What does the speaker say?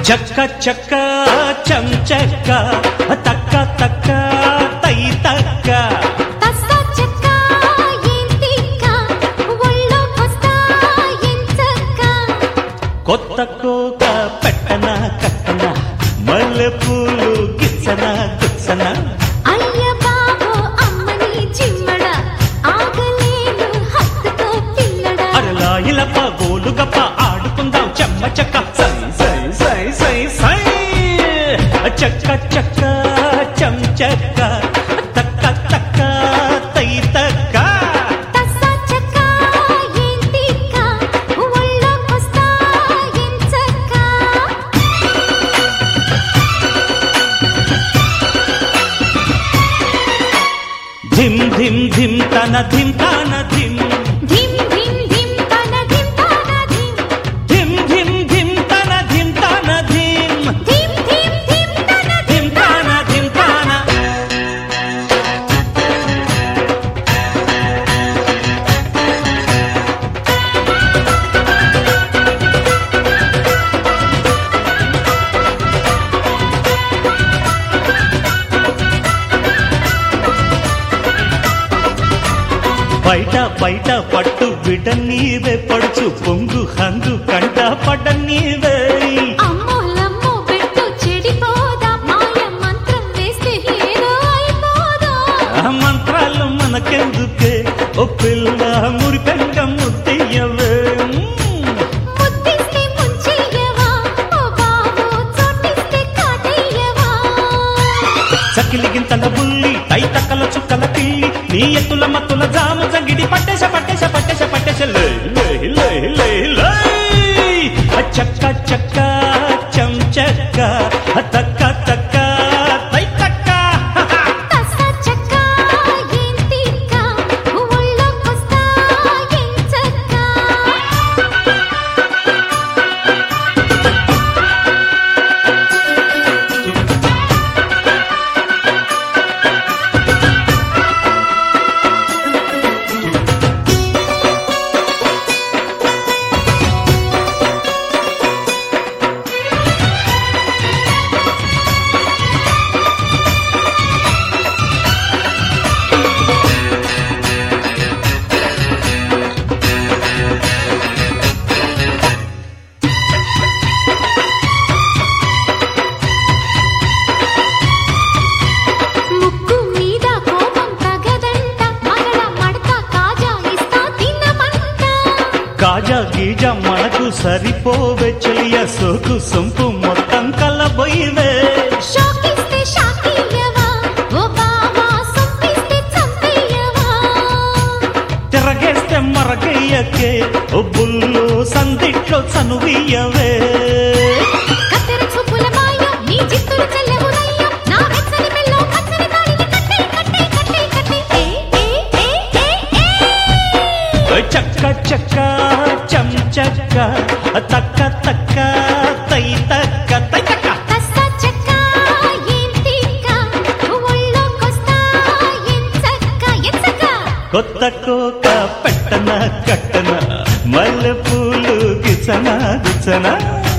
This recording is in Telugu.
చక్క చక్క చంచక్క తక్క తక్క తై తక్క తస్సా చెక్క ఏంటిక్క ఒళ్ళోకొస్తా ఎంచక్క కొత్త కోక పెట్టన కట్టన మల్లెపూలు గిచ్చన గుచ్చన అయ్య బాబో అమ్మని చిమ్మడ ఆగలేను హత్తుకో పిల్లడా అరలా ఇలప గోలు గప్ప ఆడుకుందాం చెమ్మ చెక్క సై సై సై సై సై చక్క చక్క చంచక్క తక్క తక్క తై తక్క తస్సా చెక్క ఏంటిక్క ఒళ్ళోకొస్తా ఎంచక్క ధిమ్ ధిమ్ ధిమ్ తన ధిమ్ తన ధిమ్ ధిమ్ ధిమ్ ధిమ్ తన ధిమ్ తన ధిమ్ ధిమ్ ధిమ్ ధిమ్ తన ధిమ్ తన ధిమ్ ధిమ్ ధిమ్ ధిమ్ తన ధిమ్ తన ధిమ్ తన బయట బయట పట్టు బిడ్డ నీవే పడుచు పొంగు హంగు కంట పడ్డ నీవే అమ్మోలమ్మో పెట్టు చెడిపోదా మాయ మంత్రం వేస్తే ఏదో అయిపోదా ఆ మంత్రాలు మనకెందుకే ఓ పిల్ల మురిపెంగ ముద్దయ్యవే ముద్దిస్తే ముంచెయ్యవా ఓ బాబు చోటిస్తే కాటయ్యవా చకిలిగింతల బుల్లి తై తక్కల చుక్కల పిల్లి నీ ఎత్తుల మత్తుల జాము జంగిడి పట్టేస పట్టేస పట్టేస పట్టేస లే లే లే లే లే చక్క చక్క చం చక్క తక్క తక్క తై తక్క తస్స చెక్క ఏంటిక్క ఒళ్ళోకొస్తా ఎంచక్క ముక్కు మీద కోపం తగదంట మగడ మడత కాజా ఇస్తా తిన్నమంట కాజా గీజా మనకు సరిపోవే చెయ్య సోకు సొంపు మొత్తం కలబోయివే షోకిస్తే షాకియ్యవా ఓ బావా సొప్పిస్తే చంపేయ్యవా తిరగేస్తే మరగయ్యకే ఓ బుల్లు సందిట్లో చనువియవే కత్తెర చూపుల మాయం నీ జిత్తులు చెల్లెవునయ్యం నా వెచ్చని మెల్లో పచ్చని తాళిని కట్టే కట్టే కట్టే కట్టే ఏ ఏ ఏ ఏ ఏ చక్క చక్క చం చక్క తక్క తక్క తై తక్క తై తక్క తస్స చెక్క ఏంటిక్క ఒళ్ళోకొస్తా ఎంచక్క ఎంచక్క కొత్త కోక పెట్టన కట్టన మల్లెపూలు గిచన గిచన